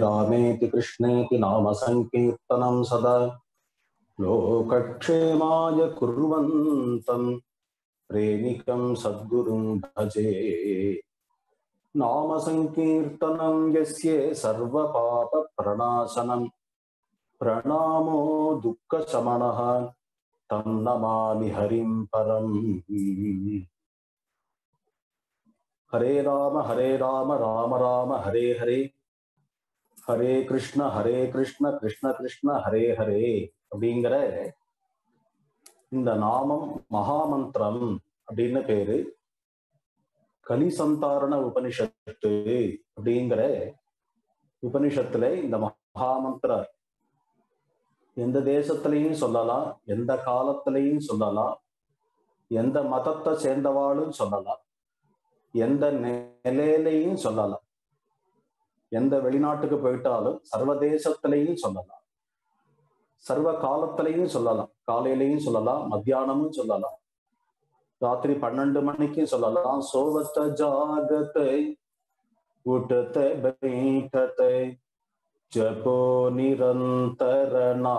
रामेति कृष्णेति नाम सङ्कीर्तनं सदा लोकक्षेमाय कुर्वन्तं प्रेमिकं सद्गुरुं भजे नाम सङ्कीर्तनं यस्य सर्वपापप्रणाशनं प्रणामो दुःखशमनः तं नमामि हरिं परम् हरे राम हरे राम राम राम हरे हरे ஹரே கிருஷ்ண ஹரே கிருஷ்ண கிருஷ்ண கிருஷ்ண ஹரே ஹரே அப்படிங்கிற இந்த நாமம் மகாமந்திரம் அப்படின்னு பேரு கலிசந்தாரண உபனிஷத்து அப்படிங்கிற உபனிஷத்துல இந்த மகாமந்திர எந்த தேசத்திலையும் சொல்லலாம் எந்த காலத்திலையும் சொல்லலாம் எந்த மதத்தை சேர்ந்தவாளும் சொல்லலாம் எந்த நிலையிலையும் சொல்லலாம் எந்த வெளிநாட்டுக்கு போயிட்டாலும் சர்வதேசத்திலையும் சொல்லலாம் சர்வ காலத்திலையும் சொல்லலாம் காலையிலையும் சொல்லலாம் மத்தியானமும் சொல்லலாம் ராத்திரி பன்னெண்டு மணிக்கும் சொல்லலாம் சோவத்த ஜாகத்தை ஊட்டத்தை பைட்டத்தை ஜபோ நிரந்தர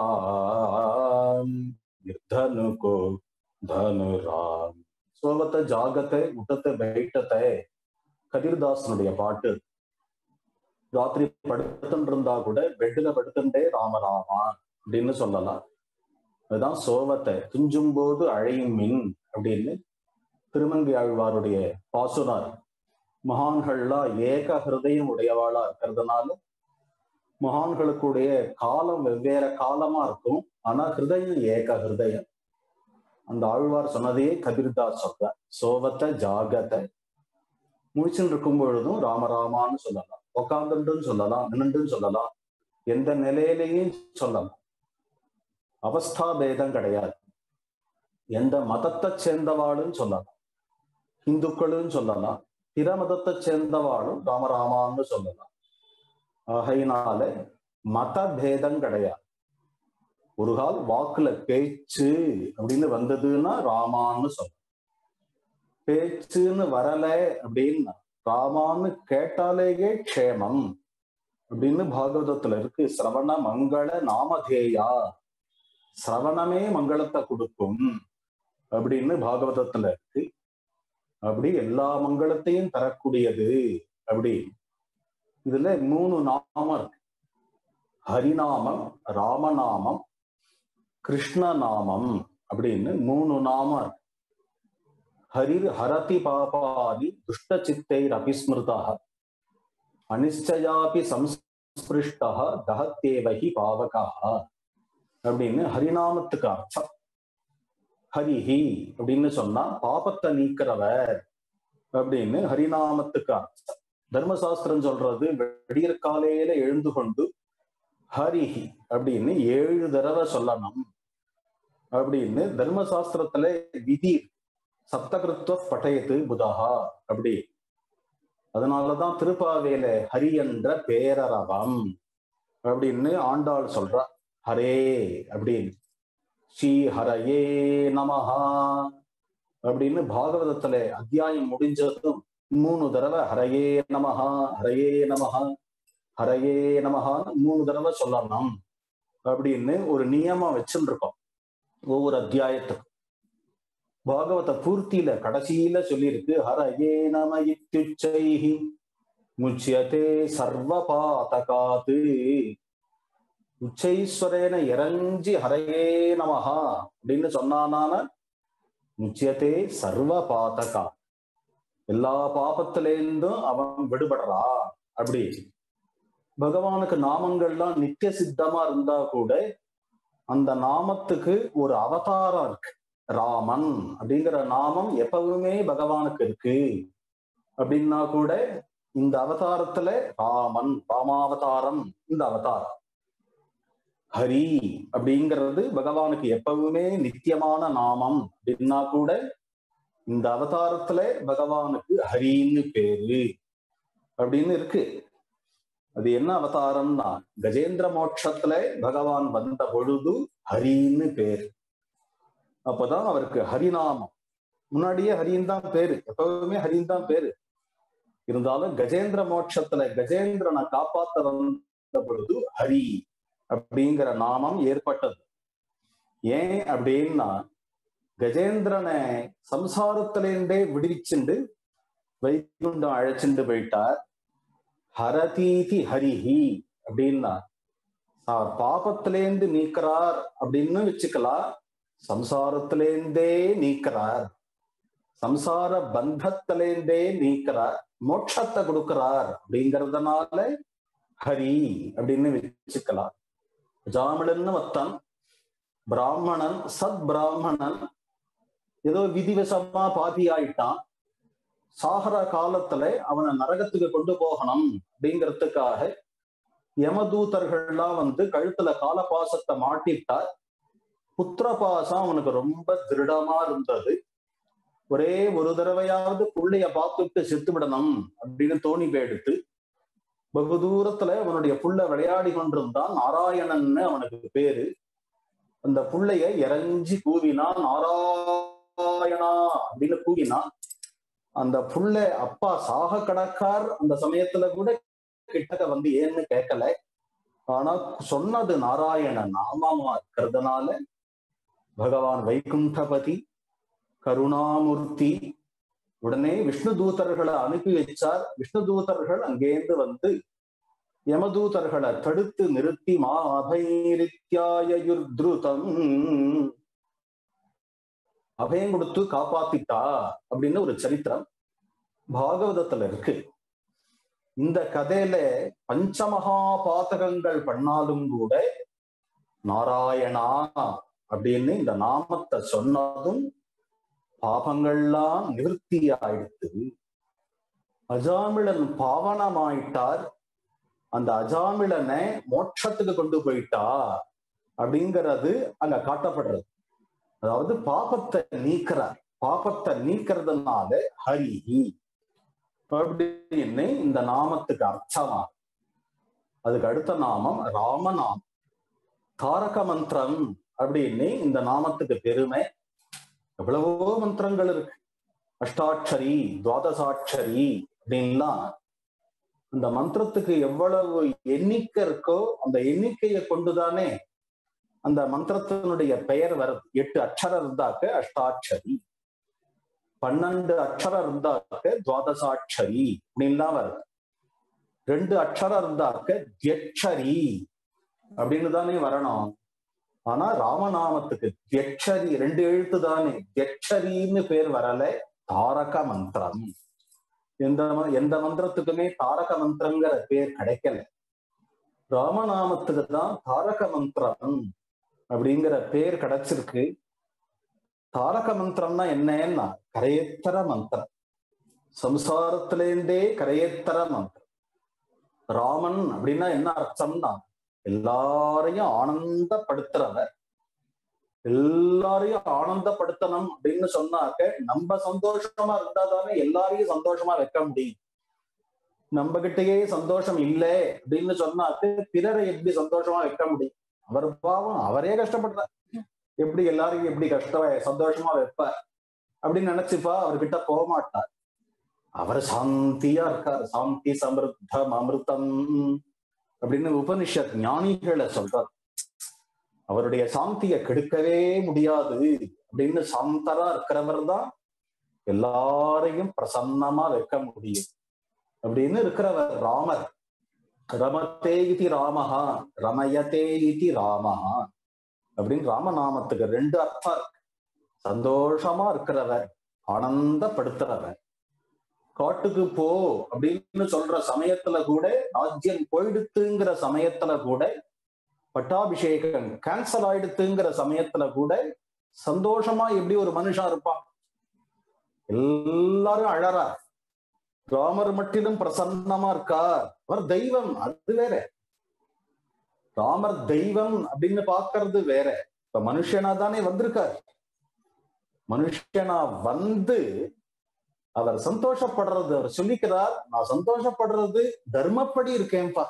நிர்தனு கோ தனு ராம் சோவத்த ஜாகத்தை ஊட்டத்தை பைட்டத்தை கதிர்தாசனுடைய பாட்டு ராத்திரி படுத்துட்டு இருந்தா கூட பெட்ல படுத்துட்டே ராமராமா அப்படின்னு சொல்லலாம் அதுதான் சோவத்தை துஞ்சும் போது அழையும் மின் அப்படின்னு திருமங்கி ஆழ்வாருடைய பாசுனார் மகான்கள்லாம் ஏக ஹிருதயம் உடையவாளா இருக்கிறதுனால மகான்களுக்குடைய காலம் வெவ்வேறு காலமா இருக்கும் ஆனா ஹிருதயம் ஏக ஹிருதயம் அந்த ஆழ்வார் சொன்னதையே கபீர்தாஸ் சொல்ற சோவத்தை ஜாகத்தை முடிச்சுட்டு இருக்கும் பொழுதும் ராமராமான்னு சொல்லலாம் உட்காந்துன்னு சொல்லலாம் நின்றுன்னு சொல்லலாம் எந்த நிலையிலையும் சொல்லலாம் அவஸ்தா பேதம் கிடையாது எந்த மதத்தை சேர்ந்தவாளும் சொல்லலாம் இந்துக்களும் சொல்லலாம் பிற மதத்தை சேர்ந்தவாளும் ராமராமான்னு சொல்லலாம் ஆகையினால மத பேதம் கிடையாது ஒரு கால் வாக்குல பேச்சு அப்படின்னு வந்ததுன்னா ராமான்னு சொல்லலாம் பேச்சுன்னு வரல அப்படின்னா ராமான்னு கேட்டாலேயே க்ஷேமம் அப்படின்னு பாகவதத்துல இருக்கு சிரவண மங்கள நாமதேயா சிரவணமே மங்களத்தை கொடுக்கும் அப்படின்னு பாகவதத்துல இருக்கு அப்படி எல்லா மங்களத்தையும் தரக்கூடியது அப்படி இதுல மூணு நாமம் இருக்கு ஹரிநாமம் ராமநாமம் கிருஷ்ணநாமம் அப்படின்னு மூணு நாமம் இருக்கு ஹரிர் ஹரதி பாபாதி துஷ்ட சித்தைர் அபிஸ்மிருதா அனிச்சயாபி சம்ஸ்பிருஷ்டா தகத்தேவகி பாவகா அப்படின்னு ஹரிநாமத்துக்கு அர்த்தம் ஹரிஹி அப்படின்னு சொன்னா பாபத்தை நீக்கிறவர் அப்படின்னு ஹரிநாமத்துக்கு அர்த்தம் தர்மசாஸ்திரம் சொல்றது வெடியற் காலையில எழுந்து கொண்டு ஹரிஹி அப்படின்னு ஏழு தடவை சொல்லணும் அப்படின்னு தர்மசாஸ்திரத்துல விதி சப்தகிருத்வ பட்டயத்து புதகா அப்படி அதனாலதான் திருப்பாவேல ஹரி என்ற பேரரவம் அப்படின்னு ஆண்டாள் சொல்றா ஹரே அப்படின்னு ஸ்ரீ ஹரையே நமஹா அப்படின்னு பாகவதத்துல அத்தியாயம் முடிஞ்சதும் மூணு தடவை ஹரையே நமஹா ஹரையே நமஹா ஹரையே நமஹான்னு மூணு தடவை சொல்லணும் அப்படின்னு ஒரு நியமம் வச்சுட்டு இருக்கோம் ஒவ்வொரு அத்தியாயத்துக்கும் பாகவத பூர்த்தியில கடைசியில சொல்லியிருக்கு ஹரயே நம இத்தியுச்சைஹி முச்சியதே சர்வ பாதகாத்து உச்சைஸ்வரேன இறஞ்சி ஹரையே நமஹா அப்படின்னு சொன்னானான முச்சியத்தே சர்வ பாதகா எல்லா பாபத்திலேருந்தும் அவன் விடுபடுறா அப்படி பகவானுக்கு நாமங்கள்லாம் நித்திய சித்தமா இருந்தா கூட அந்த நாமத்துக்கு ஒரு அவதாரம் இருக்கு ராமன் அப்படிங்கிற நாமம் எப்பவுமே பகவானுக்கு இருக்கு அப்படின்னா கூட இந்த அவதாரத்துல ராமன் ராமாவதாரம் இந்த அவதாரம் ஹரி அப்படிங்கிறது பகவானுக்கு எப்பவுமே நித்தியமான நாமம் அப்படின்னா கூட இந்த அவதாரத்துல பகவானுக்கு ஹரின்னு பேரு அப்படின்னு இருக்கு அது என்ன அவதாரம்னா கஜேந்திர மோட்சத்துல பகவான் வந்த பொழுது ஹரின்னு பேரு அப்பதான் அவருக்கு ஹரிநாமம் முன்னாடியே ஹரின் தான் பேரு எப்பவுமே ஹரின் தான் பேரு இருந்தாலும் கஜேந்திர மோட்சத்துல கஜேந்திரனை காப்பாத்த வந்த வந்த பொழுது ஹரி அப்படிங்கிற நாமம் ஏற்பட்டது ஏன் அப்படின்னா கஜேந்திரனை சம்சாரத்திலேருந்தே விடுவிச்சுண்டு வைகுண்டம் அழைச்சிண்டு போயிட்டார் ஹரதீதி ஹரிஹி அப்படின்னா ஆஹ் பாபத்திலேந்து நீக்கிறார் அப்படின்னு வச்சுக்கலாம் சம்சாரத்திலேந்தே நீக்கிறார் சம்சார பந்தத்திலேந்தே நீக்கிறார் மோட்சத்தை கொடுக்கிறார் அப்படிங்கறதுனால ஹரி அப்படின்னு வச்சுக்கலாம் ஜாமிழன்னு மத்தன் பிராமணன் சத் பிராமணன் ஏதோ விதிவசமா பாதி ஆயிட்டான் சாகர காலத்துல அவனை நரகத்துக்கு கொண்டு போகணும் அப்படிங்கிறதுக்காக யமதூதர்கள்லாம் வந்து கழுத்துல காலபாசத்தை மாட்டிட்டார் புத்திரபாசம் அவனுக்கு ரொம்ப திருடமா இருந்தது ஒரே ஒரு தடவையாவது புள்ளைய பார்த்துட்டு செத்து விடணும் அப்படின்னு தோணி போயிடுத்து வெகு தூரத்துல அவனுடைய புள்ள விளையாடி கொண்டிருந்தான் நாராயணன்னு அவனுக்கு பேரு அந்த புள்ளைய இறஞ்சி கூவினான் நாராயணா அப்படின்னு கூவினான் அந்த புள்ள அப்பா சாக கடக்கார் அந்த சமயத்துல கூட கிட்டக்க வந்து ஏன்னு கேட்கல ஆனா சொன்னது நாராயண நாமமா இருக்கிறதுனால பகவான் வைகுண்டபதி கருணாமூர்த்தி உடனே விஷ்ணு தூதர்களை அனுப்பி வச்சார் விஷ்ணு தூதர்கள் அங்கேருந்து வந்து யமதூதர்களை தடுத்து நிறுத்தி மா அபைரித்யாயுர்திருதம் அபயம் கொடுத்து காப்பாத்திட்டா அப்படின்னு ஒரு சரித்திரம் பாகவதத்துல இருக்கு இந்த கதையில பஞ்சமகா பாதகங்கள் பண்ணாலும் கூட நாராயணா அப்படின்னு இந்த நாமத்தை சொன்னதும் பாபங்கள்லாம் நிவர்த்தி ஆயிடுத்து அஜாமிழன் பாவனமாயிட்டார் அந்த அஜாமிழனை மோட்சத்துக்கு கொண்டு போயிட்டா அப்படிங்கிறது அங்க காட்டப்படுறது அதாவது பாபத்தை நீக்கிறார் பாபத்தை நீக்கிறதுனால ஹரி அப்படின்னு இந்த நாமத்துக்கு அர்த்தமா அதுக்கு அடுத்த நாமம் ராமநாமம் தாரக மந்திரம் அப்படின்னு இந்த நாமத்துக்கு பெருமை எவ்வளவோ மந்திரங்கள் இருக்கு அஷ்டாட்சரி துவாதசாட்சரி அப்படின்லாம் இந்த மந்திரத்துக்கு எவ்வளவு எண்ணிக்கை இருக்கோ அந்த எண்ணிக்கையை கொண்டுதானே அந்த மந்திரத்தினுடைய பெயர் வருது எட்டு அக்ஷரம் இருந்தாக்க அஷ்டாட்சரி பன்னெண்டு அக்ஷரம் இருந்தாக்க துவாதசாட்சரி அப்படின்லாம் வருது ரெண்டு அக்ஷரம் இருந்தாக்க தியட்சரி அப்படின்னு தானே வரணும் ஆனா ராமநாமத்துக்கு தியட்சரி ரெண்டு எழுத்து தானே தியட்சரின்னு பேர் வரல தாரக மந்திரம் எந்த எந்த மந்திரத்துக்குமே தாரக மந்திரங்கிற பேர் கிடைக்கல ராமநாமத்துக்கு தான் தாரக மந்திரம் அப்படிங்கிற பேர் கிடைச்சிருக்கு தாரக மந்திரம்னா என்னன்னா கரையேத்தர மந்திரம் சம்சாரத்திலேருந்தே கரையேத்தர மந்திரம் ராமன் அப்படின்னா என்ன அர்த்தம்னா எல்லாரையும் ஆனந்தப்படுத்துறவர் எல்லாரையும் ஆனந்தப்படுத்தணும் அப்படின்னு சொன்னாக்க நம்ம சந்தோஷமா இருந்தா தானே எல்லாரையும் சந்தோஷமா வைக்க முடியும் நம்ம கிட்டயே சந்தோஷம் இல்லை அப்படின்னு சொன்னாக்க பிறரை எப்படி சந்தோஷமா வைக்க முடியும் அவர் பாவம் அவரே கஷ்டப்படுறார் எப்படி எல்லாரையும் எப்படி கஷ்ட சந்தோஷமா வைப்பார் அப்படின்னு நினைச்சுப்பா அவர்கிட்ட போக மாட்டார் அவர் சாந்தியா இருக்கார் சாந்தி சமிருத்தம் அமிர்தம் அப்படின்னு உபனிஷத் ஞானிகளை சொல்றார் அவருடைய சாந்தியை கெடுக்கவே முடியாது அப்படின்னு சாந்தரா இருக்கிறவர் தான் எல்லாரையும் பிரசன்னமா வைக்க முடியும் அப்படின்னு இருக்கிறவர் ராமர் ரமத்தே இதி ராமஹா ரமயத்தே இதி ராமஹா அப்படின்னு ராமநாமத்துக்கு ரெண்டு அர்த்தம் இருக்கு சந்தோஷமா இருக்கிறவர் ஆனந்தப்படுத்துறவர் காட்டுக்கு போ அப்படின்னு சொல்ற சமயத்துல கூட ராஜ்யம் போயிடுத்துங்கிற சமயத்துல கூட பட்டாபிஷேகம் கேன்சல் ஆயிடுத்துங்கிற சமயத்துல கூட சந்தோஷமா எப்படி ஒரு மனுஷன் இருப்பான் எல்லாரும் அழறா ராமர் மட்டிலும் பிரசன்னமா இருக்கார் அவர் தெய்வம் அது வேற ராமர் தெய்வம் அப்படின்னு பாக்குறது வேற இப்ப மனுஷனா தானே வந்திருக்கார் மனுஷனா வந்து அவர் சந்தோஷப்படுறது அவர் சொல்லிக்கிறார் நான் சந்தோஷப்படுறது தர்மப்படி இருக்கேன்பா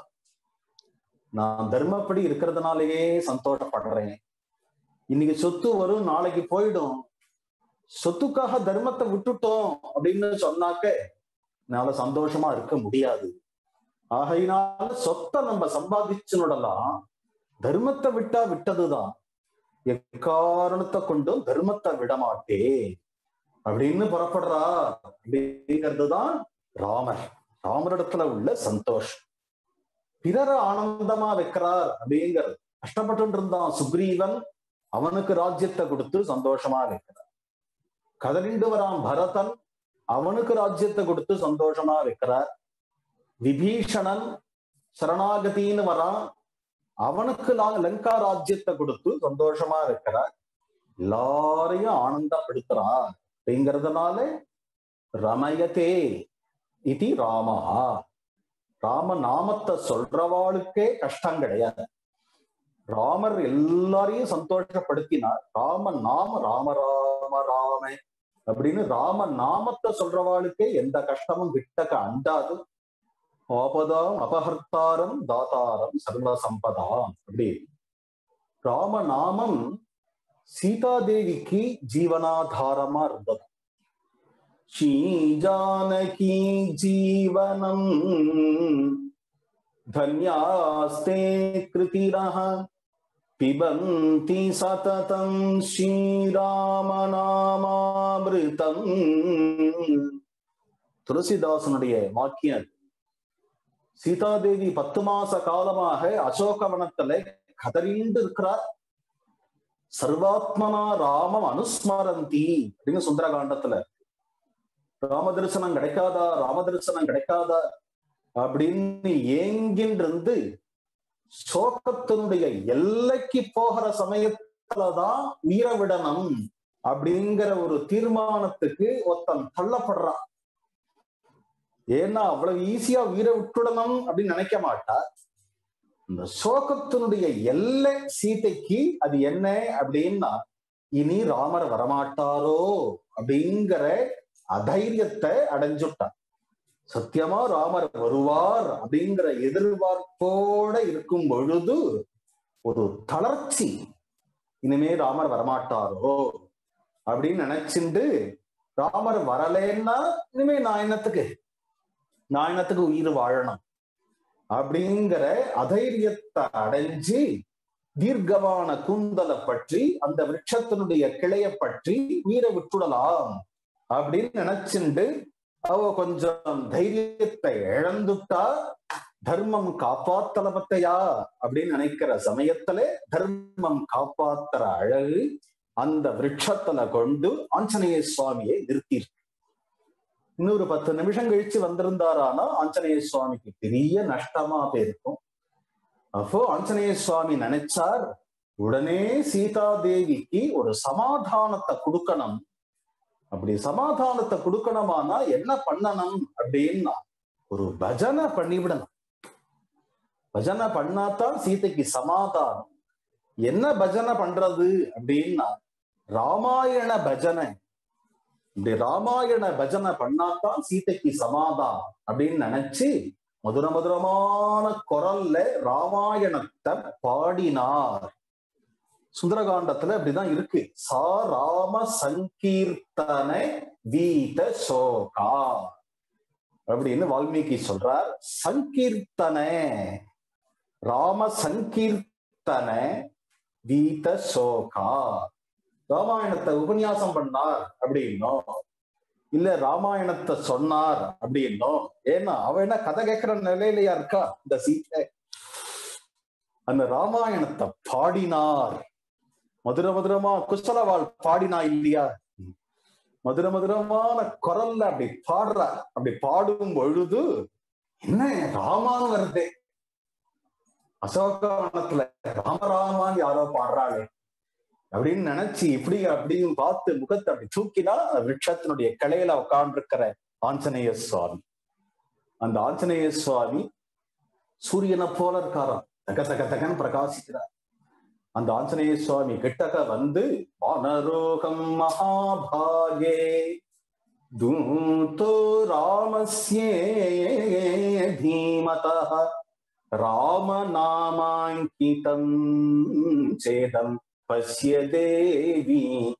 நான் தர்மப்படி இருக்கிறதுனாலயே சந்தோஷப்படுறேன் இன்னைக்கு சொத்து வரும் நாளைக்கு போயிடும் சொத்துக்காக தர்மத்தை விட்டுட்டோம் அப்படின்னு சொன்னாக்க என்னால சந்தோஷமா இருக்க முடியாது ஆகையினால சொத்தை நம்ம சம்பாதிச்சுடலாம் தர்மத்தை விட்டா விட்டதுதான் எக்காரணத்தை கொண்டும் தர்மத்தை விட மாட்டேன் அப்படின்னு புறப்படுறா அப்படிங்கிறது தான் ராமர் ராமரிடத்துல உள்ள சந்தோஷம் பிறரை ஆனந்தமா வைக்கிறார் அப்படிங்கிறது கஷ்டப்பட்டு இருந்தான் சுக்ரீவன் அவனுக்கு ராஜ்யத்தை கொடுத்து சந்தோஷமா வைக்கிறார் கதறிண்டு வரான் பரதன் அவனுக்கு ராஜ்யத்தை கொடுத்து சந்தோஷமா வைக்கிறார் விபீஷணன் சரணாகதின்னு வரான் அவனுக்கு லா- லங்கா ராஜ்யத்தை கொடுத்து சந்தோஷமா வைக்கிறார் எல்லாரையும் ஆனந்தப்படுத்துறார் அப்படிங்கிறதுனால ரமயதே இது ராமா ராம நாமத்தை சொல்றவாளுக்கே கஷ்டம் கிடையாது ராமர் எல்லாரையும் சந்தோஷப்படுத்தினார் ராம நாம ராம ராம ராம அப்படின்னு ராம நாமத்தை சொல்றவாளுக்கே எந்த கஷ்டமும் கிட்டக்க அண்டாது ஆபதாம் அபஹர்த்தாரம் தாத்தாரம் சர்வ சம்பதாம் அப்படி ராம நாமம் சீதாதேவிக்கு ஜீவனாதாரமா இருந்தது ஸ்ரீ ஜானகி ஜீவனம் धन्यास्ते कृतिरः पिबन्ति सततं ஸ்ரீராமநாமாமிருதம் துளசிதாசனுடைய வாக்கியம் அது. சீதாதேவி பத்து மாச காலமாக அசோகவனத்துல கதறிண்டு இருக்கிறார் சர்வாத்மனா ராமம் அனுஸ்மரந்தி அப்படின்னு சுந்தரகாண்டத்துல ராம தரிசனம் கிடைக்காதா ராம தரிசனம் கிடைக்காதா அப்படின்னு ஏங்கின்றிருந்து சோகத்தினுடைய எல்லைக்கு போகிற சமயத்துலதான் உயிரை விடணும் அப்படிங்கிற ஒரு தீர்மானத்துக்கு ஒருத்தன் தள்ளப்படுறான் ஏன்னா அவ்வளவு ஈஸியா உயிரை விட்டுடணும் அப்படின்னு நினைக்க மாட்டா இந்த சோகத்தினுடைய எல்லை சீதைக்கு அது என்ன அப்படின்னா இனி ராமர் வரமாட்டாரோ அப்படிங்கிற அதைரியத்தை அடைஞ்சுட்டான் சத்தியமா ராமர் வருவார் அப்படிங்கிற எதிர்பார்ப்போட இருக்கும் பொழுது ஒரு தளர்ச்சி இனிமே ராமர் வரமாட்டாரோ அப்படின்னு நினைச்சுண்டு ராமர் வரலேன்னா இனிமே நான் என்னத்துக்கு நான் என்னத்துக்கு உயிர் வாழணும் அப்படிங்கிற அதைரியத்தை அடைஞ்சு தீர்க்கமான கூந்தலை பற்றி அந்த விருட்சத்தினுடைய கிளைய பற்றி உயிரை விட்டுடலாம் அப்படின்னு நினைச்சுண்டு அவ கொஞ்சம் தைரியத்தை இழந்துட்டா தர்மம் காப்பாத்தலபத்தையா அப்படின்னு நினைக்கிற சமயத்துல தர்மம் காப்பாத்துற அழகு அந்த விருட்சத்துல கொண்டு ஆஞ்சநேய சுவாமியை நிறுத்தியிருக்கு இன்னொரு பத்து நிமிஷம் கழிச்சு வந்திருந்தாரானா ஆஞ்சநேய சுவாமிக்கு பெரிய நஷ்டமா போயிருக்கும் அப்போ ஆஞ்சநேய சுவாமி நினைச்சார் உடனே சீதா தேவிக்கு ஒரு சமாதானத்தை கொடுக்கணும் அப்படி சமாதானத்தை கொடுக்கணுமானா என்ன பண்ணணும் அப்படின்னா ஒரு பஜனை பண்ணிவிடணும் பஜனை பண்ணாதான் சீதைக்கு சமாதானம் என்ன பஜனை பண்றது அப்படின்னா ராமாயண பஜனை இப்படி ராமாயண பஜனை பண்ணாதான் சீதைக்கு சமாதானம் அப்படின்னு நினைச்சு மதுர மதுரமான குரல்ல ராமாயணத்தை பாடினார் சுந்தரகாண்டத்துல அப்படிதான் இருக்கு சா ராம சங்கீர்த்தன வீத சோகா அப்படின்னு வால்மீகி சொல்றார் சங்கீர்த்தன ராம சங்கீர்த்தன வீத சோகா ராமாயணத்தை உபன்யாசம் பண்ணார் அப்படின்னும் இல்ல ராமாயணத்தை சொன்னார் அப்படின்னும் ஏன்னா அவ என்ன கதை கேட்கிற நிலையிலயா இருக்கா இந்த சீத்தை அந்த ராமாயணத்தை பாடினார் மதுர மதுரமா குசலவாள் பாடினா இல்லையா மதுர மதுரமான குரல்ல அப்படி பாடுற அப்படி பாடும் பொழுது என்ன ராமான்னு வருதே அசோகவனத்துல ராமராமான்னு யாரோ பாடுறாளே அப்படின்னு நினைச்சு இப்படி அப்படியும் பார்த்து முகத்தை அப்படி தூக்கினா விருட்சத்தினுடைய கிளையில உட்கார்ந்துருக்கிற ஆஞ்சநேய சுவாமி அந்த ஆஞ்சநேய சுவாமி சூரியனை போல இருக்காராம் தக தக தகன்னு பிரகாசிக்கிறார் அந்த ஆஞ்சநேய சுவாமி கிட்டக்க வந்து வானரோகம் மகாபாகே தூதோ ராமஸ்யே தீமதா ராமநாமாங்கிதம் சேதம் பசிய தேவி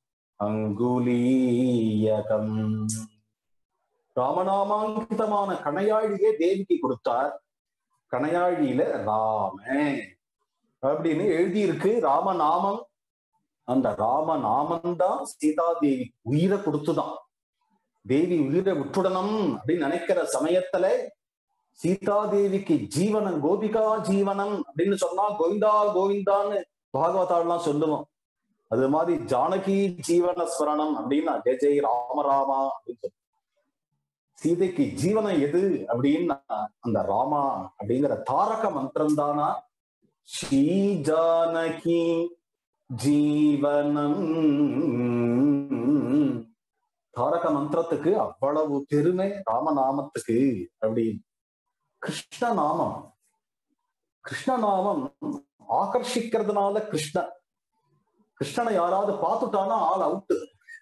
அங்குலீயகம் ராமநாமாங்கிதமான கணையாழியே தேவிக்கு கொடுத்தார் கணையாழியில ராம அப்படின்னு எழுதியிருக்கு ராமநாமம் அந்த ராமநாமம் தான் சீதாதேவி உயிரை கொடுத்துதான் தேவி உயிரை விட்டுடணும் அப்படின்னு நினைக்கிற சமயத்துல சீதாதேவிக்கு ஜீவனம் கோபிகா ஜீவனம் அப்படின்னு சொன்னா கோவிந்தா கோவிந்தான்னு பாகவதாலாம் சொல்லுவோம் அது மாதிரி ஜானகி ஜீவன ஸ்மரணம் அப்படின்னா ஜெய ஜெய் ராமராமா அப்படின்னு சொல்லுவோம் சீதைக்கு ஜீவனம் எது அப்படின்னா அந்த ராமா அப்படிங்கிற தாரக மந்திரம் தானா ஸ்ரீ ஜானகி ஜீவனம் தாரக மந்திரத்துக்கு அவ்வளவு பெருமை ராமநாமத்துக்கு அப்படி கிருஷ்ண நாமம் கிருஷ்ண நாமம் ஆகர்ஷிக்கிறதுனால கிருஷ்ண கிருஷ்ணனை யாராவது பார்த்துட்டானா ஆள் அவுட்டு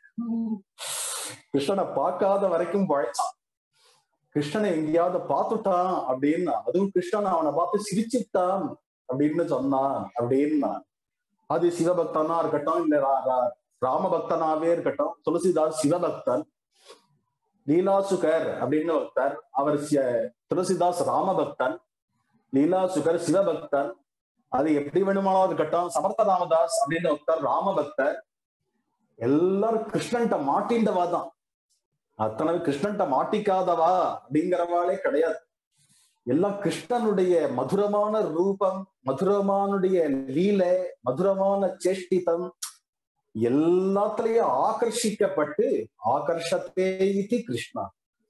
கிருஷ்ணனை பார்க்காத வரைக்கும் பழைச்சான் கிருஷ்ணனை எங்கேயாவது பார்த்துட்டான் அப்படின்னா அதுவும் கிருஷ்ணன் அவனை பார்த்து சிரிச்சுட்டான் அப்படின்னு சொன்னான் அப்படின்னா அது சிவபக்தனா இருக்கட்டும் இல்ல ராமபக்தனாவே இருக்கட்டும் துளசிதாஸ் சிவபக்தன் லீலாசுகர் அப்படின்னு ஒருத்தர் அவர் துளசிதாஸ் ராமபக்தன் லீலாசுகர் சிவபக்தன் அது எப்படி வேணுமானாலும் இருக்கட்டும் சமர்த்த ராமதாஸ் அப்படின்னு ஒருத்தர் ராமபக்தர் எல்லாரும் கிருஷ்ணன்ட்ட மாட்டின்றவா தான் அத்தனை கிருஷ்ணன்ட்ட மாட்டிக்காதவா அப்படிங்கிறவாளே கிடையாது எல்லாம் கிருஷ்ணனுடைய மதுரமான ரூபம் மதுரமானுடைய லீலை மதுரமான சேஷ்டிதம் எல்லாத்துலயும் ஆகர்ஷிக்கப்பட்டு ஆகர்ஷத்தே இது கிருஷ்ணா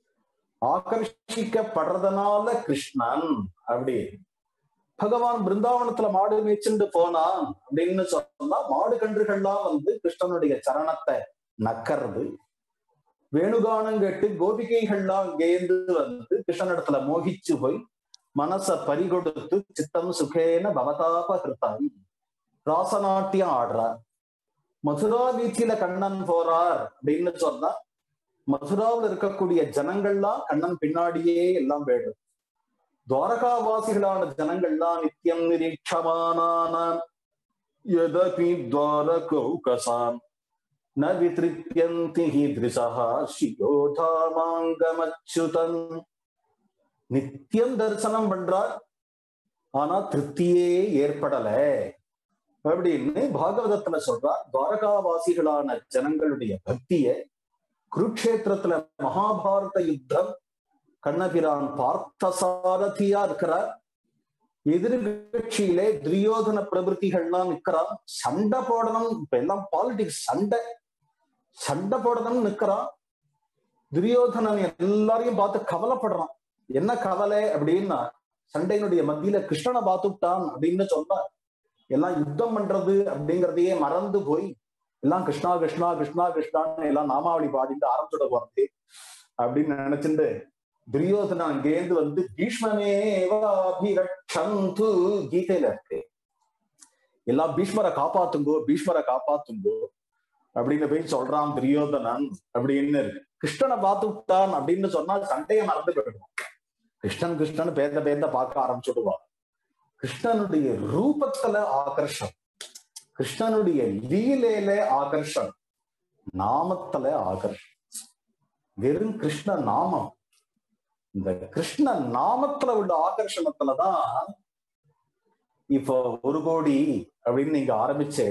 ஆகர்ஷிக்கப்படுறதுனால கிருஷ்ணன் அப்படி பகவான் பிருந்தாவனத்துல மாடு மேய்ச்சுண்டு போனான் அப்படின்னு சொன்னா மாடு கன்றுகள்லாம் வந்து கிருஷ்ணனுடைய சரணத்தை நக்கறது வேணுகானம் கேட்டு கோபிகைகள்லாம் கேந்து வந்து கிருஷ்ணனிடத்துல மோகிச்சு போய் மனச பறிகொடுத்து சித்தம் சுகேன பவதாப கிருத்தம் ராசநாட்டியம் ஆடுறார் மதுரா வீச்சில கண்ணன் போறார் அப்படின்னு சொன்னா மதுராவில் இருக்கக்கூடிய ஜனங்கள்லாம் கண்ணன் பின்னாடியே எல்லாம் போயிடும் துவாரகாவாசிகளான ஜனங்கள்லாம் நித்தியம் நிரீட்சமானான யதபி துவாரகௌகசான் ந வித்ரிப்யந்தி ஹீத்ரிசः ஸ்ரீயோதாமாங்கமச்சுதன் நித்தியம் தரிசனம் பண்றார் ஆனா திருப்தியே ஏற்படல அப்படின்னு பாகவதத்துல சொல்றார் துவாரகாவாசிகளான ஜனங்களுடைய பக்திய குருக்ஷேத்திரத்துல மகாபாரத யுத்தம் கண்ணபிரான் பார்த்த சாரதியா இருக்கிறார் எதிர்கட்சியிலே துரியோதன பிரபுத்திகள்லாம் நிக்கிறான் சண்டை போடணும் இப்ப எல்லாம் பாலிடிக்ஸ் சண்டை சண்டை போடணும்னு நிக்கிறான் துரியோதனன் எல்லாரையும் பார்த்து கவலைப்படுறான் என்ன கவலை அப்படின்னா சண்டையினுடைய மத்தியில கிருஷ்ணனை பார்த்துட்டான் அப்படின்னு சொன்னா எல்லாம் யுத்தம் பண்றது அப்படிங்கறதையே மறந்து போய் எல்லாம் கிருஷ்ணா கிருஷ்ணா கிருஷ்ணா கிருஷ்ணான்னு எல்லாம் நாமாவளி பாடிட்டு ஆரம்பிச்சுட போறது அப்படின்னு நினைச்சுட்டு துரியோதனா அங்கேருந்து வந்து பீஷ்மமேவாபிரக்ஷந்து கீதையில இருக்கு எல்லாம் பீஷ்மரை காப்பாத்துங்கோ பீஷ்மரை காப்பாத்துங்கோ அப்படின்னு போய் சொல்றான் துரியோதனன் அப்படின்னு இருக்கு கிருஷ்ணனை பார்த்துட்டான் அப்படின்னு சொன்னா சண்டையை மறந்து போயிடுவான் கிருஷ்ணன் கிருஷ்ணன் பேந்த பேந்த பார்க்க ஆரம்பிச்சுடுவான் கிருஷ்ணனுடைய ரூபத்துல ஆகர்ஷம் கிருஷ்ணனுடைய லீலையில ஆகர்ஷம் நாமத்துல ஆகர்ஷம் வெறும் கிருஷ்ண நாமம் இந்த கிருஷ்ண நாமத்துல உள்ள ஆகர்ஷணத்துலதான் இப்போ ஒரு கோடி அப்படின்னு நீங்க ஆரம்பிச்சு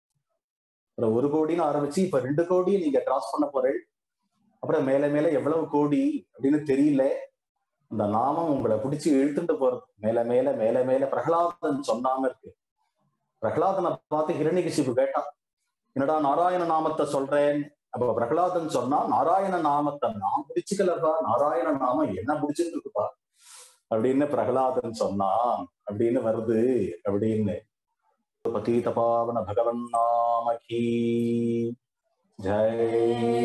ஒரு கோடின்னு ஆரம்பிச்சு இப்ப ரெண்டு கோடி நீங்க கிராஸ் பண்ண போறேன் அப்புறம் மேல மேல எவ்வளவு கோடி அப்படின்னு தெரியல அந்த நாமம் உங்களை பிடிச்சி இழுத்துட்டு போறது மேல மேல மேல மேல பிரகலாதன் சொன்னாம இருக்கு பிரகலாதனை பார்த்து ஹிரண்யகிசிப்பு கேட்டான் என்னடா நாராயண நாமத்தை சொல்றேன் அப்ப பிரகலாதன் சொன்னா நாராயண நாமத்தை நான் பிடிச்சுக்கலப்பா நாராயண நாமம் என்ன பிடிச்சிட்டு இருக்குப்பா அப்படின்னு பிரகலாதன் சொன்னான் அப்படின்னு வருது அப்படின்னு பதீத பாவன பகவன் நாம கீ ஜெய்